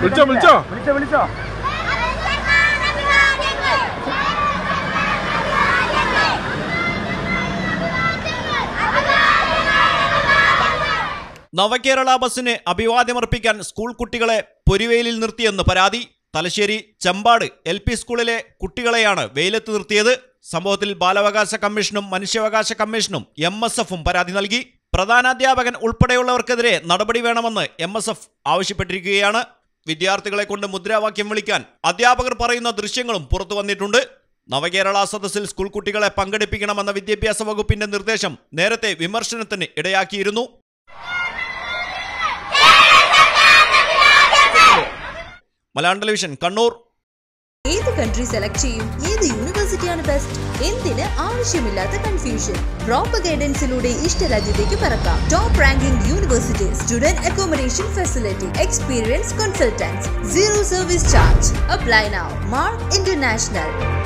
വിളിച്ചോ വിളിച്ചോ വിളിച്ചോ വിളിച്ചോ നവകേരള ബസ്സിന് അഭിവാദ്യമർപ്പിക്കാൻ സ്കൂൾ കുട്ടികളെ പൊരിവെയിലിൽ നിർത്തിയെന്ന് പരാതി തലശ്ശേരി ചെമ്പാട് എൽ പി സ്കൂളിലെ കുട്ടികളെയാണ് വെയിലത്ത് നിർത്തിയത് സംഭവത്തിൽ ബാലാവകാശ കമ്മീഷനും മനുഷ്യാവകാശ കമ്മീഷനും എം എസ് എഫും പരാതി നൽകി പ്രധാനാധ്യാപകൻ ഉൾപ്പെടെയുള്ളവർക്കെതിരെ നടപടി വേണമെന്ന് എം എസ് എഫ് ആവശ്യപ്പെട്ടിരിക്കുകയാണ് വിദ്യാർത്ഥികളെ കൊണ്ട് മുദ്രാവാക്യം വിളിക്കാൻ അധ്യാപകർ പറയുന്ന ദൃശ്യങ്ങളും പുറത്തു വന്നിട്ടുണ്ട് നവകേരള സദസ്സിൽ സ്കൂൾ കുട്ടികളെ പങ്കെടുപ്പിക്കണമെന്ന വിദ്യാഭ്യാസ വകുപ്പിന്റെ നിർദ്ദേശം നേരത്തെ വിമർശനത്തിന് ഇടയാക്കിയിരുന്നു മലയാളം ടെലിവിഷൻ കണ്ണൂർ ഏത് കൺട്രി സെലക്ട് ചെയ്യും ഏത് യൂണിവേഴ്സിറ്റിയാണ് ബെസ്റ്റ് എന്തിന് ആവശ്യമില്ലാത്ത കൺഫ്യൂഷൻ പ്രോപ്പർ ഗൈഡൻസിലൂടെ ഇഷ്ടരാജ്യത്തേക്ക് പറക്കാം top ranking university student accommodation facility experience consultants zero service charge apply now Mark international